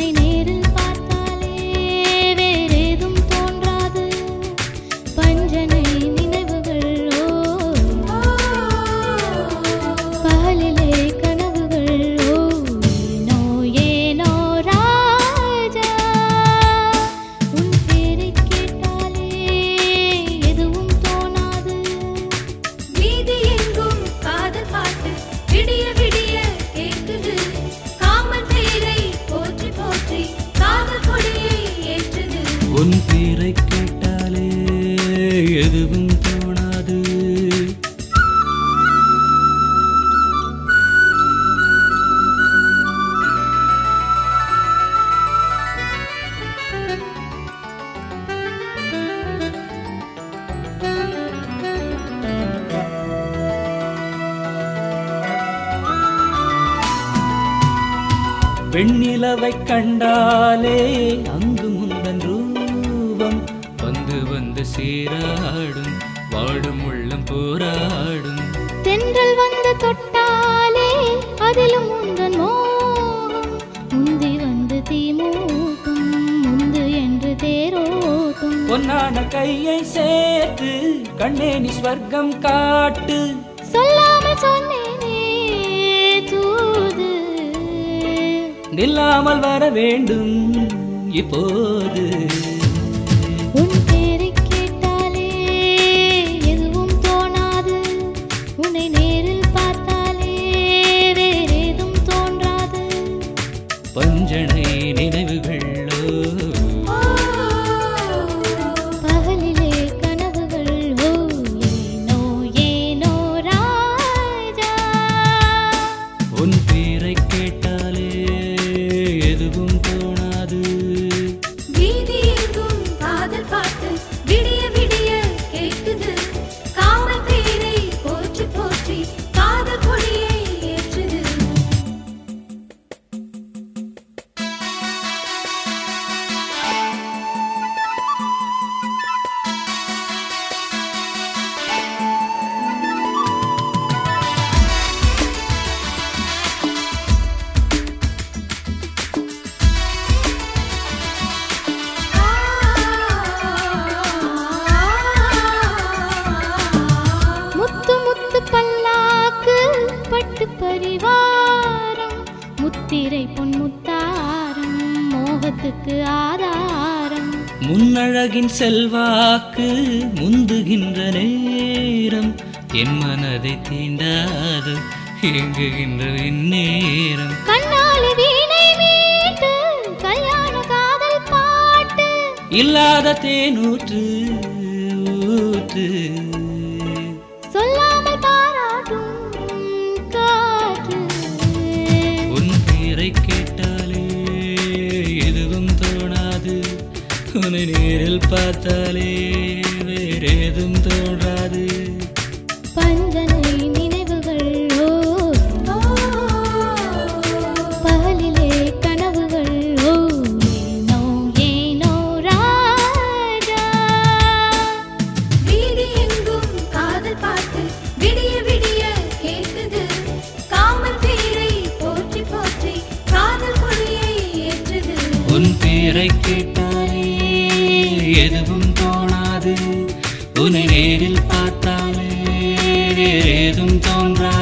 உன்னை நேரில் பார்த்தாலே வேறேதும் தோன்றாது பஞ்சனை நினைவுகள் ஓ பகலிலே கனவுகள் ஓ ஏனோ ஏனோ ராஜா உன் பேரைக் கேட்டாலே எதுவும் தோணாது வீதி எங்கும் காதல் பாட்டு விடிய விடிய கேட்குது காமன் பேரை போற்றி போற்றி காதல் கொடியை ஏற்றுது உன் பேரை கேட்டாலே எதுவும் தோணாது வெண்ணிலவை கண்டாலே அங்கு முந்தன் ரூபம் வந்து வந்து சீராடும் வாடும் உள்ளம் போராடும் தென்றல் வந்து தொட்டாலே அதிலும் உந்தன் மோகம் முந்தி வந்து தீமூட்டும் முந்து என்று தேரோட்டும் பொன்னான கையை சேர்த்து கண்ணே நீ ஸ்வர்க்கம் காட்டு சொல்லாமல் சொன்னேனே தூது நில்லாமல் வர வேண்டும் இப்போது உன் பேரைக் கேட்டாலே எதுவும் தோணாது உன்னை நேரில் பார்த்தாலே வேறேதும் தோன்றாது பஞ்சனை நினைவுகளோ பகலிலே கனவுகள் ஓ ஏனோ ஏனோ ராஜா உன் பேரை கேட்டாலே எதுவும் தோணாது வீதி எங்கும் காதல் பாட்டு விடிய விடிய கேட்குது காமன் பேரை போற்றி போற்றி காதல் கொடியை ஏற்றுது முத்து முத்து பல்லாக்கு பட்டு பரிவாரம் முத்திரை பொன் முத்தாரம் மோகத்துக்கு ஆதாரம் முன்னழகின் செல்வாக்கு முந்துகின்ற நேரம் என் மனதை தீண்டாது இயங்குகின்ற இந்நேரம் கண்ணாலி வீணை மீட்டு கல்யாண காதல் பாட்டு இல்லாத தேனூற்று ஊற்று சொல்லாமல் பாராட்டும் காற்று உன் பேரை கேட்டாலே எதுவும் தோணாது உன்னை நேரில் பார்த்தாலே வேறேதும் தோன்றாது பஞ்சனை நினைவுகள் ஓ பகலிலே கனவுகள் ஓ ஏனோ ஏனோ ராஜா வீதி எங்கும் காதல் பாட்டு விடிய விடிய கேட்குது காமன் பேரை போற்றி போற்றி காதல் கொடியை ஏற்றுது உன் பேரை கேட்டாலே எதுவும் தோணாது உன்னை நேரில் பார்த்தாலே ஏதும் தோன்றாது